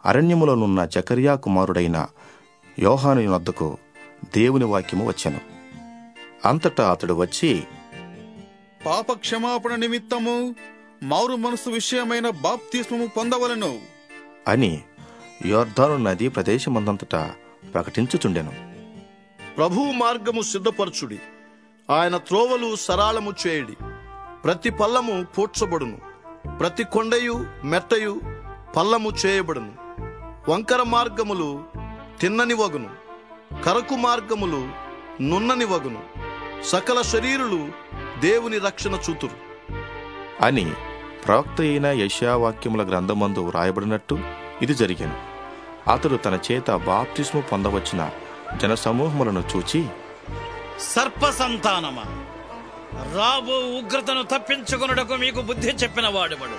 అరణ్యములోనున్న జకర్యా కుమారుడైన యోహాను వద్దకు దేవుని వాక్యము వచ్చెను అంతటా అతడు వచ్చి పాప క్షమాపణ నిమిత్తము మారు మనసు విషయమైన బాప్తిస్మము పొందవలను అని యోర్ధాను నది ప్రదేశమందంతటా ప్రకటించుచుండెను ప్రభువు మార్గము సిద్ధపరచుడి ఆయన త్రోవలు సరాళము చేయుడి ప్రతి పల్లము పూడ్చబడును ప్రతి కొండయు మెట్టయు పల్లము చేయబడును వంకర మార్గములు తిన్నని వగును కరకు మార్గములు నున్నని వగును సకల శరీరులు దేవుని రక్షణ చూతురు అని ప్రవక్త అయిన యశావాక్యముల గ్రంథమందు వ్రాయబడినట్టు ఇది జరిగాను అతడు తన చేత బాప్తిస్ము పొందవచ్చిన జనసమూహములను చూచి సర్ప సంతానమా రాబో ఉగ్రతను తప్పించుకొనుటకు మీకు బుద్ధి చెప్పిన వాడెవడు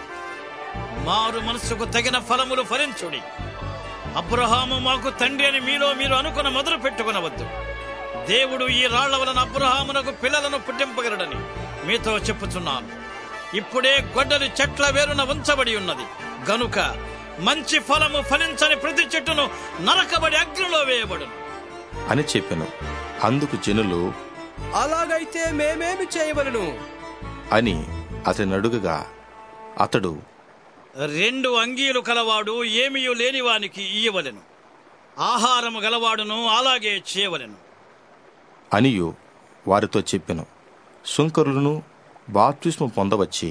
మారు మనసుకు తగిన ఫలములు ఫలించుడి అబ్రహాము మాకు తండ్రి అని మీలో మీరు అనుకున్న మొదలు పెట్టుకునవద్దు దేవుడు ఈ రాళ్ల వలన అబ్రహామునకు పిల్లలను పుట్టింపగలడని మీతో చెప్పుచున్నాను ఇప్పుడే గొడ్డలి చెట్ల వేరున ఉంచబడి ఉన్నది గనుక మంచి ఫలము ఫలించని ప్రతి చెట్టును నరకబడి అగ్నిలో వేయబడును అని చెప్పెను అందుకు జనులు అలాగైతే మేమేమి చేయవలను అని అతని అడుగగా అతడు రెండు అంగీలు కలవాడు ఏమీయు లేనివానికి ఇయ్యవలెను ఆహారము గలవాడును అలాగే చేయవలెను అనియు వారితో చెప్పెను సుంకరులను బాప్తిస్ము పొందవచ్చి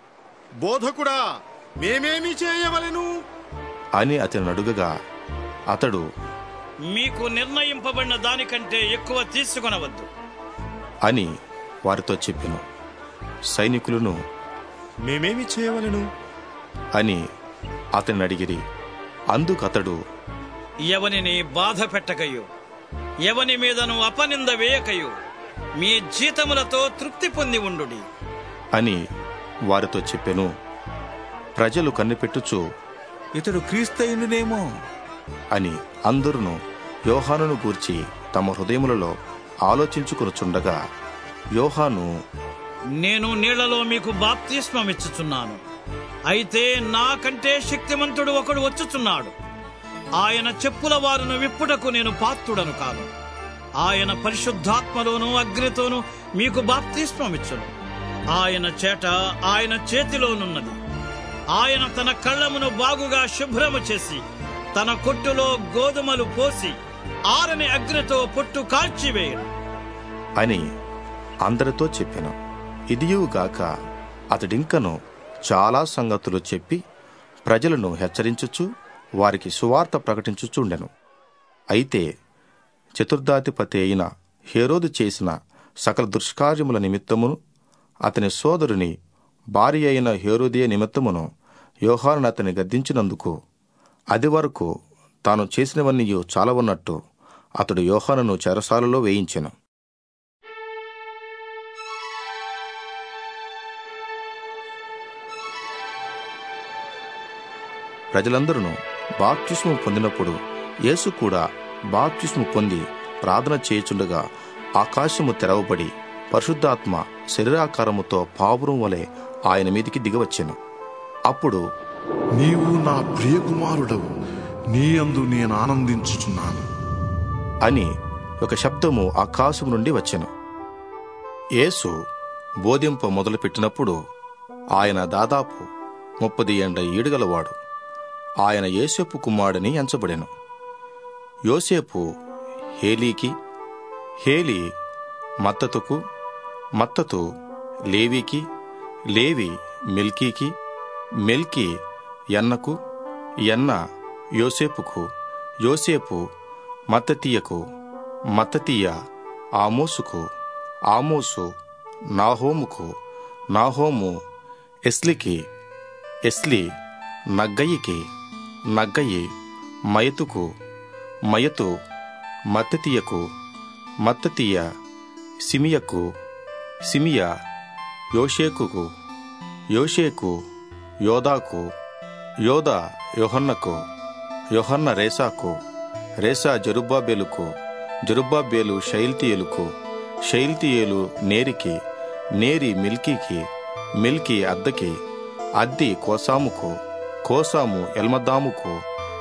బోధకుడా మేమేమి చేయవలెను అని అతని అడుగగా అతడు మీకు నిర్ణయింపబడిన దానికంటే ఎక్కువ తీసుకొనవద్దు అని వారితో చెప్పెను సైనికులను మేమేమి చేయవలెను అని అతన్ని అడిగిరి అందుకతడు ఎవనిని బాధ పెట్టకయు ఎవని మీదను అపనింద వేయకయు మీ జీతములతో తృప్తి పొంది ఉండుడి అని వారితో చెప్పెను ప్రజలు కన్నిపెట్టుచు ఇతడు క్రీస్తయునునేమో అని అందరును యోహానును గూర్చి తమ హృదయములలో ఆలోచించుకొనుచుండగా యోహాను నేను నీళ్లలో మీకు బాప్తిస్మమిచ్చుచున్నాను అయితే నాకంటే శక్తిమంతుడు ఒకడు వచ్చుచున్నాడు ఆయన చెప్పుల వారును విప్పుటకు నేను పాత్రుడను కాను ఆయన పరిశుద్ధాత్మలోను అగ్నితోను మీకు బాప్తిస్మమిచ్చును ఆయన చేట ఆయన చేతిలోనున్నది ఆయన తన కళ్ళమును బాగుగా శుభ్రము చేసి తన కొట్టులో గోధుమలు పోసి ఆరని అగ్నితో పొట్టు కాల్చివేయను అని అందరితో చెప్పెను ఇదియుగాక అతడింకను చాలా సంగతులు చెప్పి ప్రజలను హెచ్చరించుచు వారికి సువార్త ప్రకటించుచుండెను అయితే చతుర్థాధిపతి అయిన హేరోదు చేసిన సకల దుష్కార్యముల నిమిత్తమును అతని సోదరుని భార్య అయిన హేరోదియ నిమిత్తమును యోహాను అతని గద్దించినందుకు అది వరకు తాను చేసినవన్నీ చాలవన్నట్టు అతడు యోహానును చెరసాలలో వేయించెను ప్రజలందరూ బాప్తిస్ము పొందినప్పుడు యేసు కూడా బాప్తిస్ము పొంది ప్రార్థన చేయుచుండగా ఆకాశము తెరవబడి పరిశుద్ధాత్మ శరీరాకారముతో పావురం వలె ఆయన మీదికి దిగవచ్చెను అప్పుడు నీవు నా ప్రియకుమారుడవు నీ అందు నేను ఆనందించుచున్నాను అని ఒక శబ్దము ఆకాశం నుండి వచ్చెను యేసు బోధింప మొదలుపెట్టినప్పుడు ఆయన దాదాపు ముప్పది ఎండ ఈడుగలవాడు ఆయన యోసేపు కుమారుడని ఎంచబడెను యోసేపు హేలీకి హేలి మత్తతుకు మత్తతు లేవికి లేవి మిల్కీకి మిల్కీ ఎన్నకు ఎన్న యోసేపుకు యోసేపు మత్తతీయకు మత్తతీయ ఆమోసుకు ఆమోసు నాహోముకు నాహోము ఎస్లికి ఎస్లి నగ్గయికి నగ్గయి మయతుకు మయతు మత్తతీయకు మత్తతీయ సిమియకు సిమియ యోషేకుకు యోషేకు యోదాకు యోదా యోహన్నకు యోహన్న రేసాకు రేసా జరుబ్బాబేలుకు జరుబ్బాబేలు షైల్తీయేలుకు షైల్తీయేలు నేరికి నేరి మిల్కీకి మిల్కీ అద్దకి అద్ది కోసాముకు కోసాము ఎల్మద్దాముకు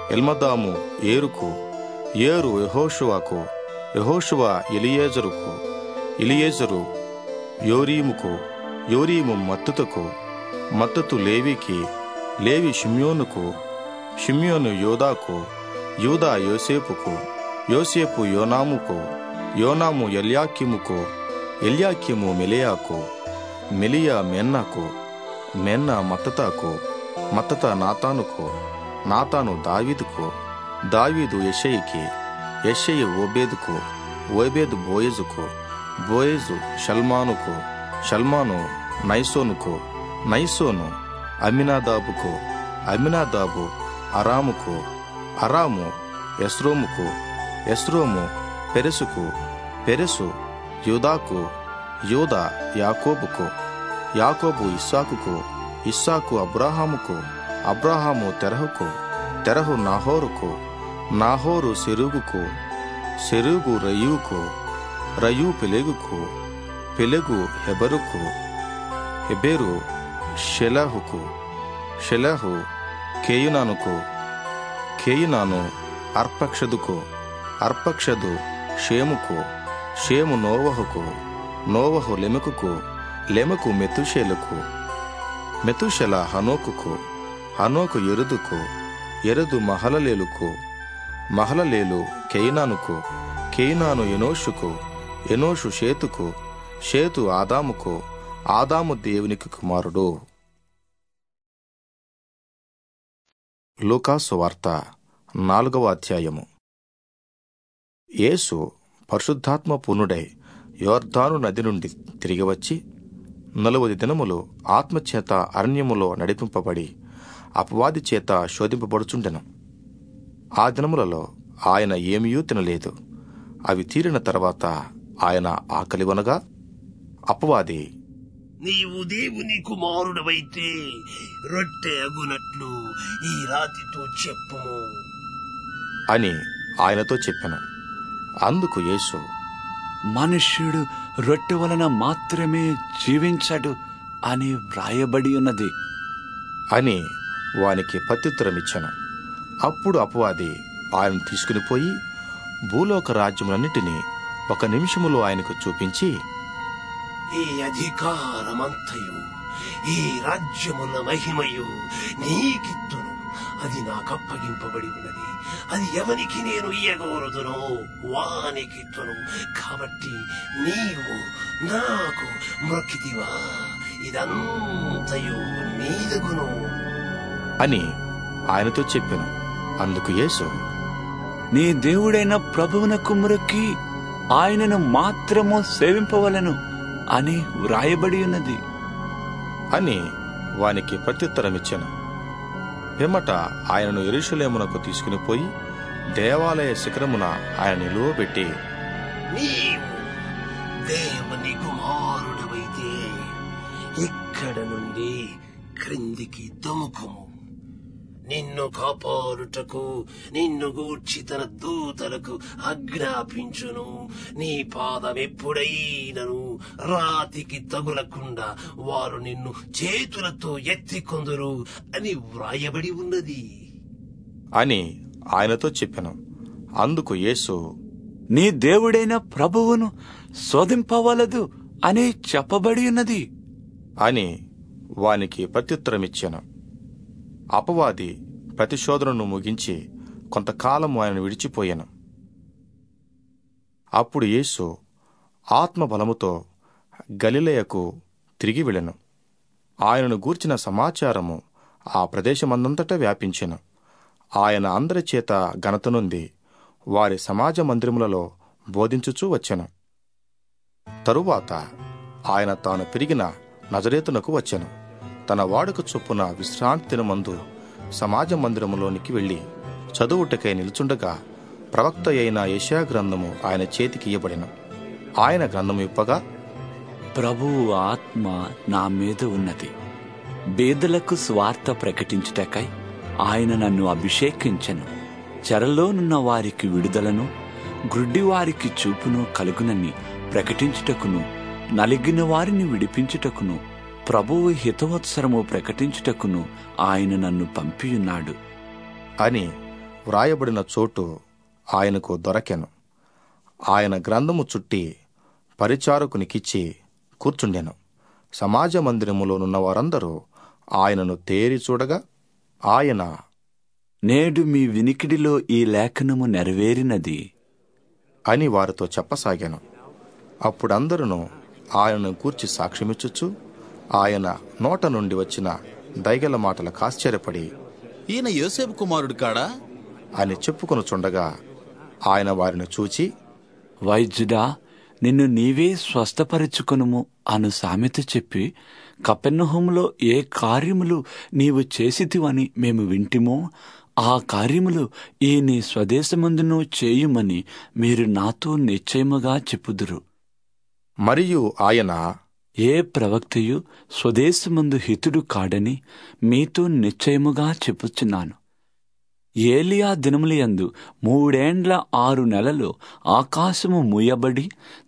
ఎల్మదాము ఏరుకు ఏరు యెహోషువకు యెహోషువ ఎలియేజరుకు ఎలియేజరు యోరీముకు యోరీము మత్తుతకు మత్తతు లేవికి లేవి షిమ్యోనుకు షిమ్యోను యోదాకు యూదా యోసేపుకు యోసేపు యోనాముకు యోనాము ఎల్యాకిముకు ఎల్యాకిము మెలియాకు మెలియా మెన్నకు మెన్న మత్తతాకు మత్తత నాతానుకు నాతాను దావీదుకు దావీదు యెషయికి యెషయి ఓబేదుకు ఓబేదు బోయజుకు బోయజు షల్మానుకు షల్మాను నైసోనుకు నైసోను అమినాదాబుకు అమినాదాబు అరాముకు అరాము ఎస్రోముకు ఎస్రోము పెరెసుకు పెరెసు యూదాకు యూదా యాకోబుకు యాకోబు ఇస్సాకుకు ఇస్సాకు అబ్రాహాముకు అబ్రాహాము తెరహుకు తెరహు నాహోరుకు నాహోరు సెరుగుకు సెరుగు రయుకు రయు పెలెగుకు పెలెగు హెబరుకు హెబెరు షెలహుకు షెలహు కేయునానుకు కేయునాను అర్పక్షదుకు అర్పక్షదు షేముకు షేము నోవహుకు నోవహు లెమెకుకు లెమెకు మెతుషేలకు మెతుషెల హనోకుకు హనోకు ఎరుదుకు ఎరుదు మహలలేలుకు మహలలేలు కేయినానుకు కేయినాను ఎనోషుకు ఎనోషు షేతుకు షేతు ఆదాముకు ఆదాము దేవునికి కుమారుడు లూకాసు వార్త నాలుగవ అధ్యాయము యేసు పరిశుద్ధాత్మ పూర్ణుడై యోర్ధాను నది నుండి తిరిగి వచ్చి నలువది దినములు ఆత్మచేత అరణ్యములో నడిపింపబడి అపవాది చేత శోధింపబడుచుండెను ఆ దినములలో ఆయన ఏమీయూ తినలేదు అవి తీరిన తర్వాత ఆయన ఆకలివనగా అపవాది నీవు దేవుని కుమారుడవైతే రొట్టె అగునట్లు ఈ రాతితో చెప్పుము అని ఆయనతో చెప్పెను అందుకు యేసు మనుష్యుడు రొట్టె వలన మాత్రమే జీవించడు అని వ్రాయబడి ఉన్నది అని వానికి ప్రత్యుత్తరమిచ్చాను అప్పుడు అపవాది ఆయన తీసుకుని పోయి భూలోక రాజ్యములన్నిటినీ ఒక నిమిషములో ఆయనకు చూపించి ఈ అధికారమంతయు ఈ రాజ్యముల మహిమయు నీకిత్తును అది నాకు అప్పగింపబడి ఉన్నది అది ఎవనికి నేను ఇయ్యగోరుదునో వానికిత్తును కాబట్టి నీవు నాకు మొక్కితివా ఇదంతయు నీదగును అని ఆయనతో చెప్పాను అందుకు యేసు నీ దేవుడైన ప్రభువునకు మురొక్కి ఆయనను మాత్రము సేవింపవలను అని వ్రాయబడి ఉన్నది అని వానికి ప్రత్యుత్తరమిచ్చాను పిమ్మట ఆయనను ఎరుషలేమునకు తీసుకుని పోయి దేవాలయ శిఖరమున ఆయన నిలువబెట్టి నీవు దేవుని కుమారుడవైతే ఇక్కడ నుండి క్రిందికి దుముకుము నిన్ను కాపాడుటకు నిన్ను గూర్చి తన దూతలకు ఆజ్ఞాపించును నీ పాదం ఎప్పుడైనను రాతికి తగులకుండా వారు నిన్ను చేతులతో ఎత్తికొందురు అని వ్రాయబడి ఉన్నది అని ఆయనతో చెప్పాను అందుకు యేసు నీ దేవుడైన ప్రభువును శోధింపవలదు అని చెప్పబడి ఉన్నది అని వానికి ప్రత్యుత్తరమిచ్చాను అపవాది ప్రతిశోధనను ముగించి కొంతకాలం ఆయనను విడిచిపోయాను అప్పుడు యేసు ఆత్మ బలముతో గలిలయకు తిరిగి వెళ్ళెను ఆయనను గూర్చిన సమాచారము ఆ ప్రదేశమందంతటా వ్యాపించెను ఆయన అందరి చేత ఘనత నొంది వారి సమాజ మందిరములలో బోధించుచూ వచ్చెను తరువాత ఆయన తాను పెరిగిన నజరేతునకు వచ్చెను తన వాడుక చొప్పున విశ్రాంతి దినమందు సమాజ మందిరములోనికి వెళ్లి చదువుటకై నిలుచుండగా ప్రవక్త అయిన యెషయా గ్రంథము ఆయన చేతికి ఇయ్యబడిన ఆయన గ్రంథము ఇప్పగా ప్రభువు ఆత్మ నా మీద ఉన్నది బేదలకు స్వార్థ ప్రకటించుటకై ఆయన నన్ను అభిషేకించెను చెరలోనున్న వారికి విడుదలను గ్రుడ్డి వారికి చూపును కలుగునని ప్రకటించుటకును నలిగిన వారిని విడిపించుటకును ప్రభువు హితవత్సరము ప్రకటించుటకును ఆయన నన్ను పంపియున్నాడు అని వ్రాయబడిన చోటు ఆయనకు దొరకెను ఆయన గ్రంథము చుట్టి పరిచారకునికిచ్చి కూర్చుండెను సమాజ మందిరములోనున్న వారందరూ ఆయనను తేరి చూడగా ఆయన నేడు మీ వినికిడిలో ఈ లేఖనము నెరవేరినది అని వారితో చెప్పసాగాను అప్పుడందరూ ఆయనను కూర్చి సాక్ష్యమిచ్చుచు ఆయన నోట నుండి వచ్చిన దైగల మాటలకు ఆశ్చర్యపడి ఈయన యోసేపు కుమారుడు కాడా అని చెప్పుకొనుచుండగా ఆయన వారిని చూచి వైద్యుడా నిన్ను నీవే స్వస్థపరచుకొనుము అను సామెత చెప్పి కపెర్నహూములో ఏ కార్యములు నీవు చేసితివని మేము వింటిమో ఆ కార్యములు ఈ నీ స్వదేశమందును చేయుమని మీరు నాతో నిశ్చయముగా చెప్పుదురు మరియు ఆయన ఏ ప్రవక్తయు స్వదేశమందు హితుడు కాడని మీతో నిశ్చయముగా చెప్పుచున్నాను ఏలియా దినములయందు మూడేండ్ల ఆరు నెలలు ఆకాశము మూయబడి